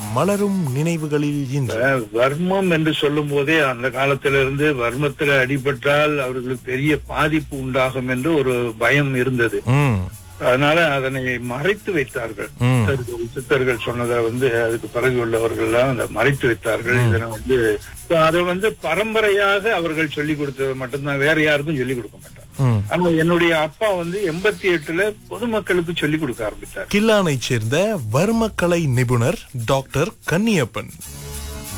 மலரும் நினைவுகளில் இன்று அஹ், வர்மம் என்று சொல்லும் போதே அந்த காலத்திலிருந்து வர்மத்தில் அடிபட்டால் அவர்களுக்கு பெரிய பாதிப்பு உண்டாகும் என்று ஒரு பயம் இருந்தது ம், அதனால அதனை மறைத்து வைத்தார்கள் ம். சித்தர்கள் சித்தர்கள் சொன்னதை வந்து அதுக்கு பிறகு உள்ளவர்கள் எல்லாம் அதை மறைத்து வைத்தார்கள் இதனை வந்து அதை வந்து பரம்பரையாக அவர்கள் சொல்லிக் கொடுத்தது மட்டும்தான் வேற யாருக்கும் சொல்லிக் கொடுக்க மாட்டாங்க ம். ஆனா என்னுடைய அப்பா வந்து எண்பத்தி எட்டுல பொதுமக்களுக்கு சொல்லிக் கொடுக்க ஆரம்பித்தார் கில்லானைச் சேர்ந்த வர்மக்கலை நிபுணர் டாக்டர் கன்னியப்பன்